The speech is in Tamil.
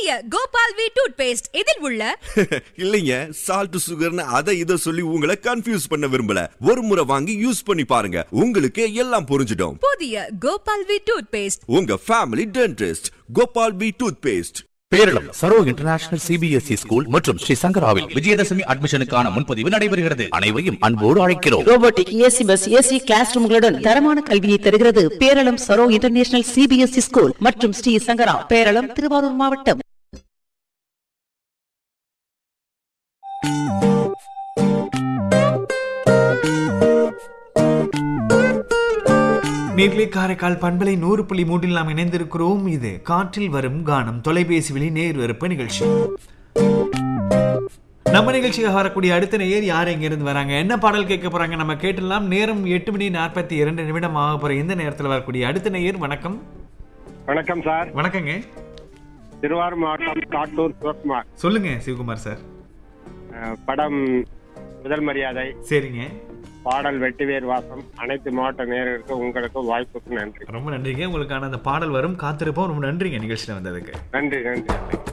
புதிய கோபால் வி டூத் பேஸ்ட் இதில் உள்ள இல்லைங்க சால்ட் சுகர்னு அதை இதை சொல்லி உங்களை கன்ஃபியூஸ் பண்ண விரும்பல ஒரு முறை வாங்கி யூஸ் பண்ணி பாருங்க உங்களுக்கு எல்லாம் புரிஞ்சிடும் புதிய கோபால் வி டூத் பேஸ்ட் உங்க ஃபேமிலி டென்டிஸ்ட் கோபால் பி toothpaste Peralam Saro international CBSE school மற்றும் ஸ்ரீ சங்கராவில் விஜயதசமி அட்மிஷனுக்கான முன்பதிவு நடைபெறுகிறது அனைவரையும் அன்போடு அழைக்கிறோம் robotic AC bus AC class ரூம்களுடன் தரமான கல்வியை தருகிறது Peralam Saro international CBSE school மற்றும் ஸ்ரீ சங்கரா பேரளம் திருவாரூர் மாவட்டம் நேர்லே காரைக்கால் பண்பலை நூறு புள்ளி மூன்றில் நாம் இணைந்திருக்கிறோம் இது காற்றில் வரும் கானம் தொலைபேசி வழி நேர் வெறுப்பு நிகழ்ச்சி நம்ம நிகழ்ச்சிக்காக வரக்கூடிய அடுத்த நேயர் யார் எங்க இருந்து வராங்க என்ன பாடல் கேட்க போறாங்க நம்ம கேட்டுடலாம் நேரம் எட்டு மணி நாற்பத்தி இரண்டு நிமிடம் ஆக போற இந்த நேரத்தில் வரக்கூடிய அடுத்த நேயர் வணக்கம் வணக்கம் சார் வணக்கங்க திருவாரூர் மாவட்டம் காட்டூர் சிவகுமார் சொல்லுங்க சிவகுமார் சார் அஹ், படம் முதல் மரியாதை சரிங்க பாடல் வெட்டிவேர் வாசம் அனைத்து மாவட்ட நேயர்களுக்கு உங்களுக்கு வாய்ப்புக்கு நன்றி ரொம்ப நன்றிங்க உங்களுக்கான அந்த பாடல் வரும் காத்திருப்போம் ரொம்ப நன்றிங்க நிகழ்ச்சியில் வந்ததுக்கு நன்றி நன்றி